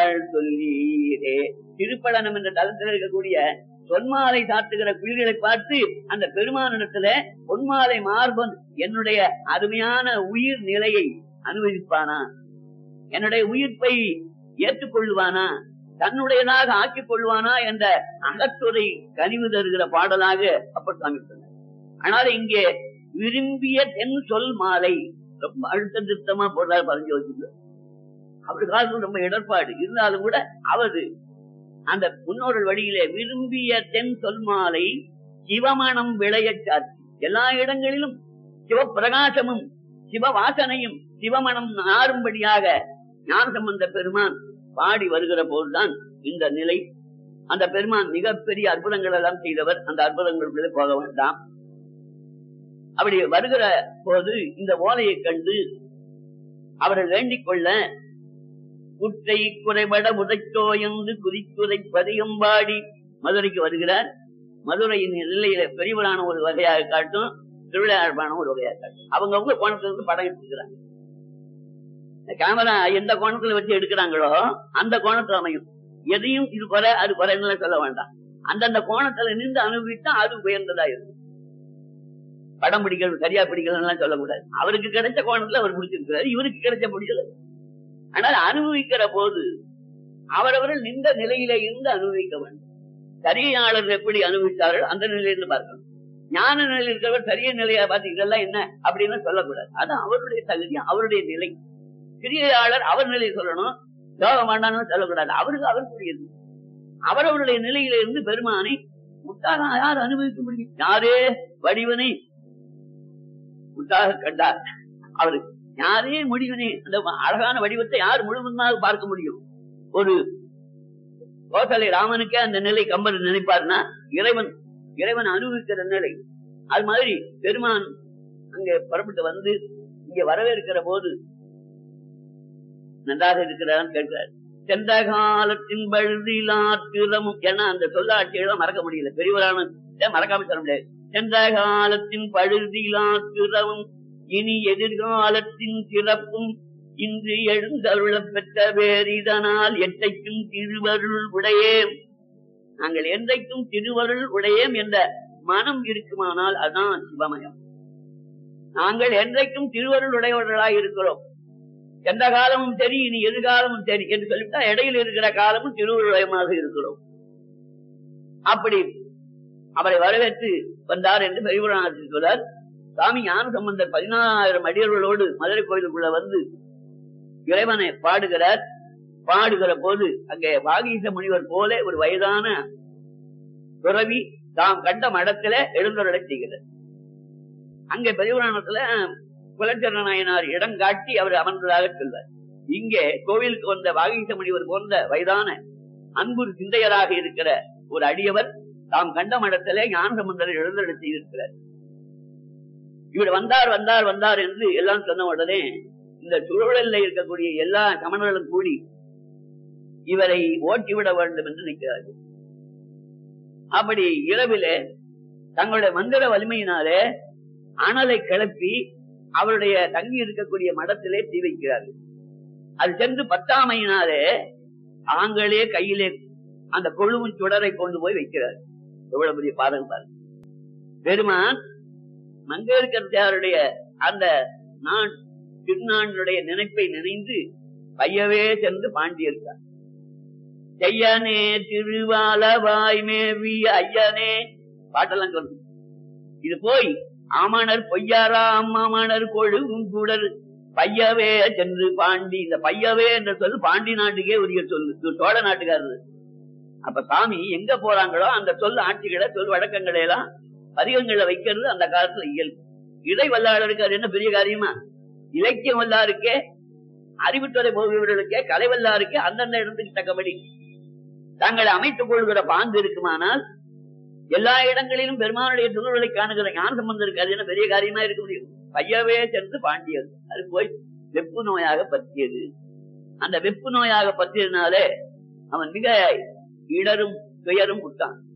தாழ் சொல்லீரே திருப்பழனம் என்ற தளத்தில் இருக்கக்கூடிய பொன்மாலை சாத்துகிற குயில்களை பார்த்து அந்த பெருமானிடத்துல பொன்மாலை மார்பன் என்னுடைய அருமையான உயிர் நிலையை அனுபவிப்பானா என்னுடைய உயிர்ப்பை ஏற்றுக்கொள்வானா தன்னுடையதாக ஆக்கிக் கொள்வானா என்ற அகத்துறை கனிவு தருகிற பாடலாக அப்பர் சாமி சொன்னார் ஆனால் இங்கே விரும்பிய தென் சொல் மாலை ரொம்ப அழுத்த திருத்தமா போடுறாரு பதினஞ்சு வச்சுட்டு அவரு காலத்துல ரொம்ப இடர்பாடு இருந்தாலும் கூட அவரு அந்த முன்னோர்கள் வழியிலே விரும்பிய தென் சொல் மாலை சிவமணம் விளையச் சாத்தி எல்லா இடங்களிலும் சிவப்பிரகாசமும் சிவவாசனையும் சிவமணம் நாரும்படியாக ஞானசம்பந்த பெருமான் பாடி வருகிற போதுதான் இந்த நிலை அந்த பெருமான் மிகப்பெரிய அற்புதங்கள் எல்லாம் செய்தவர் அந்த அற்புதங்களுக்குள்ளே போக வேண்டாம் அப்படி வருகிற போது இந்த ஓலையை கண்டு அவரை வேண்டிக் கொள்ள குற்றை குறைபட உதைத்தோ என்று குறித்துரை பதிகம்பாடி மதுரைக்கு வருகிறார் மதுரையின் எல்லையில பெரியவரான ஒரு வகையாக காட்டும் திருவிழாழ்பான ஒரு வகையாக காட்டும் அவங்கவுங்க கோணத்துல இருந்து படம் எடுத்துக்கிறாங்க இந்த கேமரா எந்த கோணத்துல வச்சு எடுக்கிறாங்களோ அந்த கோணத்துல அமையும் எதையும் இது குறை அது குறைன்னு சொல்ல வேண்டாம் அந்தந்த கோணத்துல நின்று அனுபவித்தா அது உயர்ந்ததா இருக்கும் படம் பிடிக்கிறது சரியா பிடிக்கிறதுலாம் சொல்லக்கூடாது அவருக்கு கிடைச்ச கோணத்துல அவர் முடிச்சிருக்கிறாரு இவருக்கு கிடைச்ச முடியல ஆனால் அனுபவிக்கிற போது அவரவர்கள் நின்ற நிலையில இருந்து அனுபவிக்க வேண்டும் சரியாளர் எப்படி அனுபவித்தார்கள் அந்த நிலையிலிருந்து பார்க்கணும் ஞான நிலையில் இருக்கிறவர் சரிய நிலையை பார்த்து இதெல்லாம் என்ன அப்படின்னு சொல்லக்கூடாது அது அவருடைய தகுதி அவருடைய நிலை கிரியாளர் அவர் நிலையை சொல்லணும் யோகம் வேண்டாம்னு சொல்லக்கூடாது அவருக்கு அவருக்குரியது அவரவருடைய நிலையில இருந்து பெருமானை முட்டாக யார் அனுபவிக்க முடியும் யாரே வடிவனை முட்டாக கண்டார் அவரு யாரே முடிவனே அந்த அழகான வடிவத்தை யார் முழுவதுமாக பார்க்க முடியும் ஒரு கோசலை ராமனுக்கே அந்த நிலை கம்பர் நினைப்பார்னா இறைவன் இறைவன் அனுபவிக்கிற நிலை அது மாதிரி பெருமான் அங்கே புறப்பட்டு வந்து இங்க வரவேற்கிற போது நன்றாக இருக்கிறான்னு கேட்கிறார் சென்ற காலத்தின் பழுதிலாத்திரமும் ஏன்னா அந்த சொல்லாட்சியெல்லாம் மறக்க முடியல பெரியவரான மறக்காம சொல்ல முடியாது சென்ற காலத்தின் பழுதிலாத்திரமும் இனி எதிர்காலத்தின் சிறப்பும் இன்று எழுந்தருள பெற்ற வேறிதனால் எட்டைக்கும் திருவருள் உடையேம் நாங்கள் என்றைக்கும் திருவருள் உடையேம் என்ற மனம் இருக்குமானால் அதான் சிவமயம் நாங்கள் என்றைக்கும் திருவருள் உடையவர்களாக இருக்கிறோம் எந்த காலமும் சரி இனி எதிர்காலமும் சரி என்று சொல்லிவிட்டா இடையில் இருக்கிற காலமும் திருவுருளயமாக இருக்கிறோம் அப்படி அவரை வரவேற்று வந்தார் என்று பெரியபுராணத்தில் சொல்றார் சாமி ஞான சம்பந்தர் பதினாயிரம் அடியர்களோடு மதுரை கோயிலுக்குள்ள வந்து இறைவனை பாடுகிறார் பாடுகிற போது அங்கே வாகீச முனிவர் போல ஒரு வயதான துறவி தாம் கண்ட மடத்துல எழுந்தருளை செய்கிறார் அங்கே பெரியபுராணத்துல குலச்சரண நாயனார் இடம் காட்டி அவர் அமர்ந்ததாக சொல்வார் இங்கே கோவிலுக்கு வந்த வாகீச முனிவர் போன்ற வயதான அன்பு சிந்தையராக இருக்கிற ஒரு அடியவர் தாம் கண்ட மடத்திலே ஞான சம்பந்தரை எழுந்தருளை செய்திருக்கிறார் இவர் வந்தார் வந்தார் வந்தார் என்று எல்லாம் சொன்ன உடனே இந்த சுழலில் இருக்கக்கூடிய எல்லா சமணர்களும் கூடி இவரை ஓட்டிவிட வேண்டும் என்று நிற்கிறார்கள் அப்படி இரவிலே தங்களுடைய மந்திர வலிமையினாலே அனலை கிளப்பி அவருடைய தங்கி இருக்கக்கூடிய மடத்திலே தீ வைக்கிறார்கள் அது சென்று பத்தாமையினாலே தாங்களே கையிலே அந்த கொழுவும் சுடரை கொண்டு போய் வைக்கிறார் எவ்வளவு பெரிய பாதகம் பாருங்க பெருமான் மங்கையர்கருடைய அந்த நான் திருநானுடைய நினைப்பை நினைந்து பையவே சென்று பாண்டியிருக்கார் செய்யனே திருவாலவாய் மேவி ஐயனே பாட்டெல்லாம் சொல்லு இது போய் ஆமணர் பொய்யாரா அம்மாமணர் கொழுவும் கூடர் பையவே சென்று பாண்டி இந்த பையவே என்ற சொல்லு பாண்டி நாட்டுக்கே உரிய சொல்லு இது சோழ நாட்டுக்காரரு அப்ப சாமி எங்க போறாங்களோ அந்த சொல் ஆட்சிகளை சொல் வழக்கங்களை எல்லாம் பதிகங்களை வைக்கிறது அந்த காலத்துல இயல்பு இறை வல்லாளருக்கு அது என்ன பெரிய காரியமா இலக்கியம் வல்லாருக்கே அறிவுத்துறை போகிறவர்களுக்கே கலை வல்லாருக்கே அந்தந்த இடத்துக்கு தக்கபடி தாங்களை அமைத்துக் கொள்கிற பாங்கு இருக்குமானால் எல்லா இடங்களிலும் பெருமானுடைய திருவுருளை காணுகிற ஞான சம்பந்தம் இருக்கு அது என்ன பெரிய காரியமா இருக்க முடியும் பையவே சென்று பாண்டியது அது போய் வெப்பு நோயாக பற்றியது அந்த வெப்பு நோயாக பற்றியதுனாலே அவன் மிக இடரும் துயரும் விட்டான்